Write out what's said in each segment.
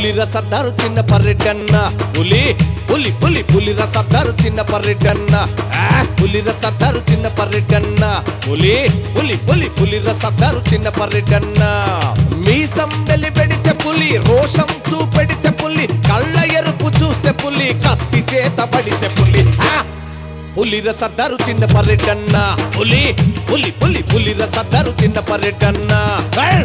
పులిర సర్దారు చిన్న పర్రెడ్డన్న పులి పులి పులి పులిర సర్దారు చిన్న పర్రెడ్డన్న ఆ, పులిర సర్దారు చిన్న పర్రెడ్డన్న పులి పులి పులి పులిర సర్దారు చిన్న పర్రెడ్డన్న మీసం వెలి పెడితే పులి రోషం చూపెడితే పులి కళ్ళ ఎరుపు చూస్తే పులి కత్తి చేత పడితే పులి ఆ! పులిర సర్దారు చిన్న పర్రెడ్డన్న పులి పులి పులి పులిర సర్దారు చిన్న పర్రెడ్డన్న ఏయ్!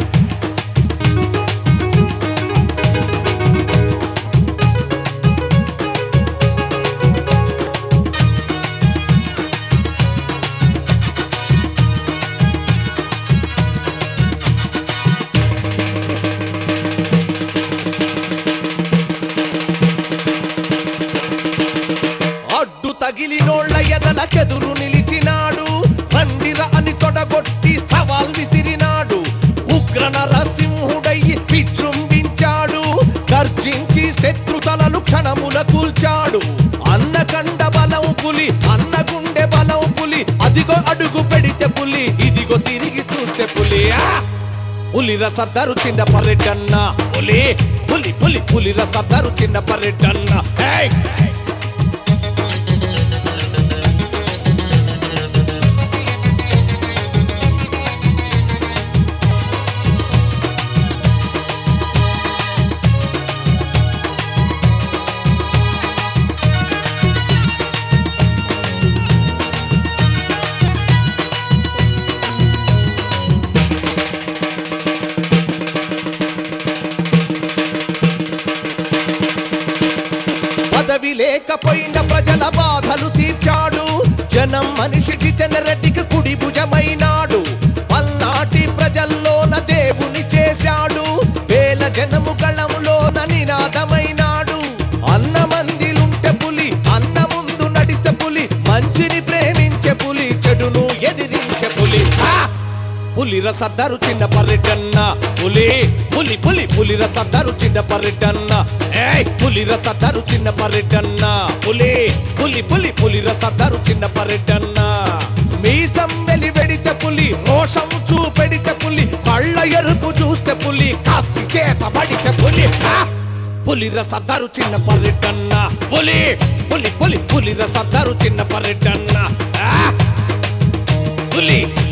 అడ్డు తగిలినోళ్ళ ఎదలకెదురు నిలిచినాడు రండిర అని తొడగొట్టి సవాల్ విసిరినాడు ఉగ్ర నరసింహుడయ్యి విజృంభించాడు గర్జించి శత్రుతలను క్షణముల కూల్చాడు అన్నకండ బలం పులి అన్నగుండె బలం పులి అదిగో అడుగు పెడితే పులి ఇదిగో తిరిగి చూస్తే పులి ఆ! పులిర సర్దారు చిన్న పర్రెడ్డన్న పులి పులి పులి పులిర సర్దారు చిన్న పర్రెడ్డన్న ఏయ్ పదవి లేకపోయిన ప్రజల బాధలు తీర్చాడు జనం మనిషి జితెన రెడ్డికి కుడి భుజమైనాడు పల్నాటి ప్రజల్లోన దేవుని చేశాడు వేల జనము గళంలోన నినాదమైనాడు అన్న మందిలుంటే పులి అన్న ముందు నడిస్తే పులి మంచిని ప్రేమించే పులి చెడును ఎదిరించే పులి ఆ! పులిర సర్దారు చిన్న పర్రెడ్డన్న పులి పులి పులి పులిర సర్దారు చిన్న పర్రెడ్డన్న ఏయ్ పులిర సర్దారు చిన్న పర్రెడ్డన్న పులి పులి పులి పులిర సర్దారు చిన్న పర్రెడ్డన్న మీసం వెలి వెడితే పులి రోషం చూపెడితే పులి కళ్ళ ఎరుపు చూస్తే పులి కత్తి చేత పడితే పులి ఆ! పులిర సర్దారు చిన్న పర్రెడ్డన్న పులి పులి పులి పులిర సర్దారు చిన్న పర్రెడ్డన్న ఆ! పులి